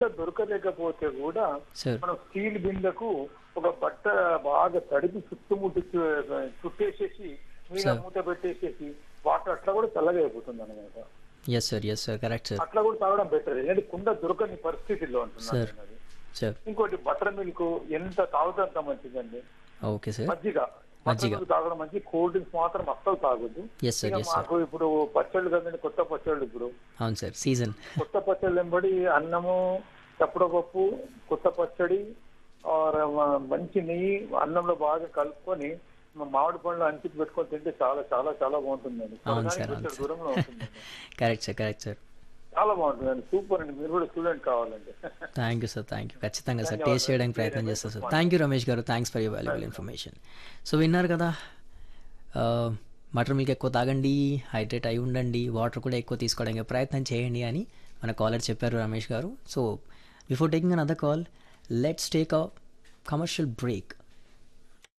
దొరకలేకపోతే కూడా సార్ మనం స్టీల్ బిందెకు ఒక బట్ట బాగా తడిపి చుట్టుముట్టు చు- చుట్టేసేసి మీద Sir. మూత పెట్టేసేసి వాటర్ అట్లా కూడా చల్లగా అయిపోతుంది అనమాట yes sir yes sir correct sir అట్లా కూడా తాగడం బెటర్ ఎందుకంటే కుండ దొరకని పరిస్థితిలో ఉంటున్నాను Sir. నేను అది. సార్ ఇంకోటి బటర్ మిల్క్ ఎంత తాగితే అంత మంచిదండి ఓకే సార్ మజ్జిగ బటర్ మజ్జిగ. మిల్క్ తాగడం మంచి కూల్ డ్రింక్స్ మాత్రం అస్సలు తాగొద్దు ఎస్ సార్ ఇక ఎస్ సార్ మాకు ఇప్పుడు పచ్చళ్ళు కదండి కొత్త పచ్చళ్ళు ఇప్పుడు అవును సార్ సీజన్ కొత్త పచ్చళ్ళు వెంబడి అన్నము చప్పుడపప్పు కొత్త పచ్చడి ఆర్ మంచి నెయ్యి అన్నంలో బాగా కలుపుకొని మా మామిడి పండ్లు అంచుకు పెట్టుకొని తింటే చాలా చాలా చాలా బాగుంటుందండి అవును స్వర్గానికి సార్, అవును వచ్చే సార్. దూరంలో ఉంటుందండి కరెక్ట్ సార్ కరెక్ట్ సార్ చాలా బాగుంటుందండి సూపర్ అండి మీరు కూడా స్టూడెంట్ కావాలండి thank you sir thank you ఖచ్చితంగా సార్ ధన్యవాదాలు. టేస్ట్ చేయడానికి ప్రయత్నం చేస్తాను sir thank you Ramesh garu thanks for you valuable information so విన్నారు కదా మటర్ మిల్క్ ఎక్కువ తాగండి హైడ్రేట్ అయి ఉండండి వాటర్ కూడా ఎక్కువ తీసుకోవడానికి ప్రయత్నం చేయండి అని మన కాలర్ చెప్పారు Ramesh garu so before taking an other call let's take a commercial break